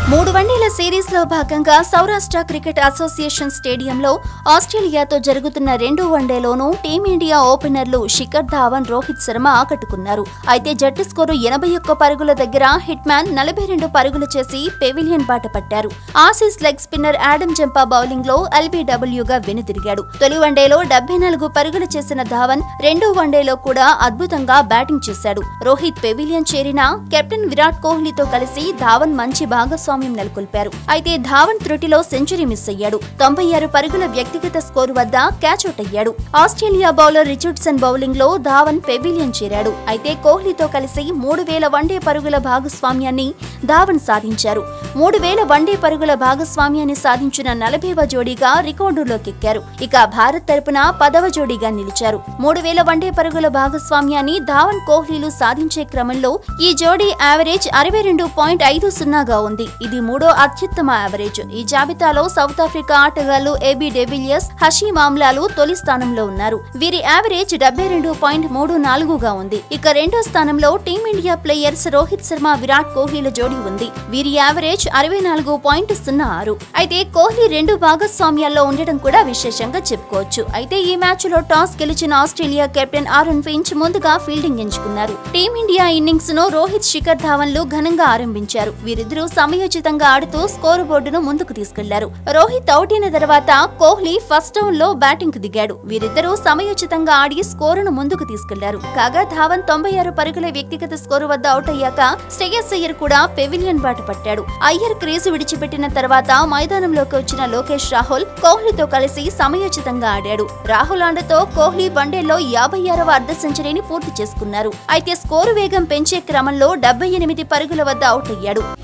మూడు వన్డేల సిరీస్ లో భాగంగా సౌరాష్ట్ర క్రికెట్ అసోసియేషన్ స్టేడియంలో ఆస్ట్రేలియాతో జరుగుతున్న రెండో వన్డేలోనూ టీమిండియా ఓపెనర్లు శిఖర్ ధావన్ రోహిత్ శర్మ ఆకట్టుకున్నారు అయితే జట్టు స్కోరు ఎనభై ఒక్క పరుగుల దగ్గర హిట్ మ్యాన్ నలభై రెండు పరుగులు చేసి పెవిలియన్ బాట పట్టారు Aussies leg spinner Adam Zampa bowling లో ఎల్బీడబ్ల్యూగా వెనుదిరిగాడు తొలి వన్డేలో డెబ్బై నాలుగు పరుగులు చేసిన ధావన్ రెండో వన్డేలో కూడా అద్భుతంగా బ్యాటింగ్ చేశాడు రోహిత్ పెవిలియన్ చేరిన కెప్టెన్ విరాట్ కోహ్లీతో కలిసి ధావన్ మంచి భాగస్వామ్యం నెలకొల్పారు అయితే ధావన్ త్రుటిలో సెంచరీ మిస్ అయ్యాడు తొంభై ఆరు పరుగుల వ్యక్తిగత స్కోరు వద్ద క్యాచ్ అవుట్ అయ్యాడు ఆస్ట్రేలియా బౌలర్ రిచర్డ్సన్ బౌలింగ్ లో ధావన్ పెవిలియన్ చేరాడు అయితే కోహ్లీతో కలిసి మూడు వేల వన్డే పరుగుల భాగస్వామ్యాన్ని ధావన్ సాధించారు మూడు వేల వన్డే పరుగుల భాగస్వామ్యాన్ని సాధించిన నలభైవ జోడీగా రికార్డులోకెక్కారు ఇక భారత్ తరపున పదవ జోడీగా నిలిచారు మూడు వేల వన్డే పరుగుల భాగస్వామ్యాన్ని ధావన్ కోహ్లీలు సాధించే క్రమంలో ఈ జోడీ యావరేజ్ అరవై రెండు పాయింట్ ఐదు సున్నాగా ఉంది ఇది మూడో అత్యుత్తమ యావరేజ్ ఈ జాబితాలో సౌత్ ఆఫ్రికా ఆటగాళ్లు ఏబీ డెవిలియర్స్ హషీ మామ్లాలు తొలి స్థానంలో ఉన్నారు వీరి యావరేజ్ డెబ్బై రెండు పాయింట్ మూడు నాలుగుగా ఉంది ఇక రెండో స్థానంలో టీమిండియా ప్లేయర్స్ రోహిత్ శర్మ విరాట్ కోహ్లీల జోడీ ఉంది వీరి యావరేజ్ అరవై నాలుగు పాయింట్ సున్నా ఆరు అయితే కోహ్లీ రెండు భాగస్వామ్యాల్లో ఉండడం కూడా విశేషంగా చెప్పుకోవచ్చు అయితే ఈ మ్యాచ్ లో టాస్ గెలిచిన ఆస్ట్రేలియా కెప్టెన్ ఆరన్ ఫించ్ ముందుగా ఫీల్డింగ్ ఎంచుకున్నారు టీమిండియా ఇన్నింగ్స్ ను రోహిత్ శిఖర్ ధావన్లు ఘనంగా ఆరంభించారు వీరిద్దరూ సమయోచితంగా ఆడుతూ స్కోరు బోర్డును ముందుకు తీసుకెళ్లారు రోహిత్ అవుట్ అయిన తర్వాత కోహ్లీ ఫస్ట్ డౌన్ లో బ్యాటింగ్ కు దిగాడు వీరిద్దరూ సమయోచితంగా ఆడి స్కోరును ముందుకు తీసుకెళ్లారు కాగా ధావన్ తొంభై ఆరు పరుగుల వ్యక్తిగత స్కోరు వద్ద అవుట్ అయ్యాక శ్రేయస్ అయ్యర్ కూడా పెవిలియన్ బాట పట్టాడు అయ్యర్ క్రీజు విడిచిపెట్టిన తర్వాత మైదానంలోకి వచ్చిన లోకేష్ రాహుల్ కోహ్లీతో కలిసి సమయోచితంగా ఆడాడు రాహుల్ ఆండతో కోహ్లీ వన్డేలో యాభై ఆరవ అర్ధ సెంచరీని పూర్తి చేసుకున్నారు అయితే స్కోరు వేగం పెంచే క్రమంలో డెబ్బై ఎనిమిది పరుగుల వద్ద అవుట్ అయ్యాడు